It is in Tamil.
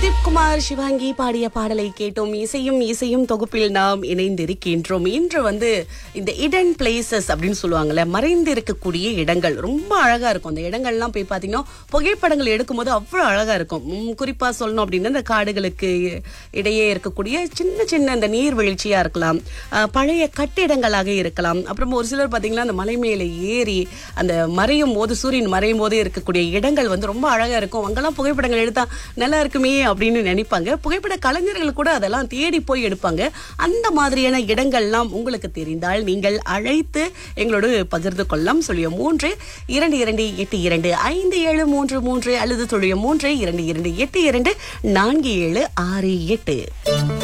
பிரதீப் குமார் சிவாங்கி பாடிய பாடலை கேட்டோம் இசையும் இசையும் தொகுப்பில் நாம் இணைந்திருக்கின்றோம் இன்று வந்து இந்த இடன் பிளேசஸ் அப்படின்னு சொல்லுவாங்கல்ல மறைந்து இருக்கக்கூடிய இடங்கள் ரொம்ப அழகா இருக்கும் அந்த இடங்கள்லாம் போய் பார்த்தீங்கன்னா புகைப்படங்கள் எடுக்கும்போது அவ்வளோ அழகா இருக்கும் உம், குறிப்பா சொல்லணும் அப்படின்னா இந்த காடுகளுக்கு இடையே இருக்கக்கூடிய சின்ன சின்ன இந்த நீர்வீழ்ச்சியா இருக்கலாம் அஹ், பழைய கட்டிடங்களாக இருக்கலாம் அப்புறம் ஒரு சிலர் பார்த்தீங்கன்னா அந்த மலை மேலே ஏறி அந்த மறையும் போது சூரியன் மறையும் போது இருக்கக்கூடிய இடங்கள் வந்து ரொம்ப அழகா இருக்கும் அங்கெல்லாம் புகைப்படங்கள் எடுத்தா நல்லா இருக்குமே அப்படின்னு நினைப்பாங்க புகைப்பட கலைஞர்கள் கூட அதெல்லாம் தேடி போய் எடுப்பாங்க அந்த மாதிரியான இடங்கள்லாம் உங்களுக்கு தெரிந்தால் நீங்கள் அழைத்து எங்களோடு பகிர்ந்து கொள்ளலாம் சொல்லிய மூன்று இரண்டு இரண்டு எட்டு இரண்டு ஐந்து ஏழு மூன்று மூன்று அல்லது சொல்லிய மூன்று இரண்டு இரண்டு எட்டு இரண்டு நான்கு ஏழு ஆறு எட்டு